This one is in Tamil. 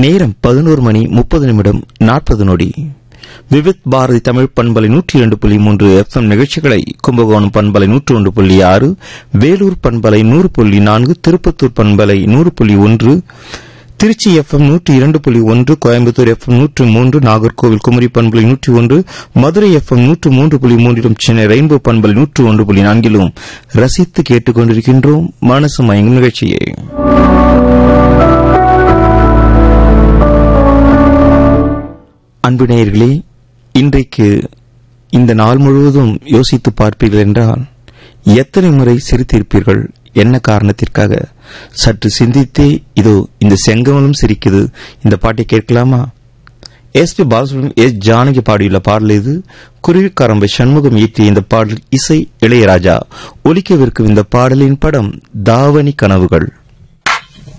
நேரம் பதினோரு மணி முப்பது நிமிடம் நாற்பது நொடி விவித் பாரதி தமிழ் பண்பலை நூற்றி இரண்டு புள்ளி மூன்று எஃப்எம் நிகழ்ச்சிகளை கும்பகோணம் பண்பலை நூற்று ஒன்று புள்ளி ஆறு வேலூர் பண்பலை நூறு புள்ளி நான்கு திருப்பத்தூர் பண்பலை நூறு புள்ளி ஒன்று திருச்சி எஃப்எம் நூற்றி இரண்டு புள்ளி ஒன்று கோயம்புத்தூர் எஃப்எம் நூற்று மூன்று நாகர்கோவில் குமரி பண்பலை நூற்றி ஒன்று மதுரை எஃப்எம் நூற்று மூன்று புள்ளி மூன்றிலும் சென்னை ரெயின்போ பண்பலை நூற்று ஒன்று புள்ளி நான்கிலும் ரசித்து கேட்டுக் கொண்டிருக்கின்றோம் மனசு மயங்கும் நிகழ்ச்சியை அன்பு நேயர்களே இன்றைக்கு இந்த நாள் முழுவதும் யோசித்து பார்ப்பீர்கள் என்றால் எத்தனை முறை சிரித்திருப்பீர்கள் என்ன காரணத்திற்காக சற்று சிந்தித்தே இதோ இந்த செங்கமலும் சிரிக்குது இந்த பாட்டை கேட்கலாமா S P Balasubrahmanyam S Janaki பாடியுள்ள பாடல் இது குருவிக்காரம்பை சண்முகம் இயற்றிய இந்த பாடல் இசை இளையராஜா ஒலிக்கவிருக்கும் இந்த பாடலின் படம் தாவணி கனவுகள்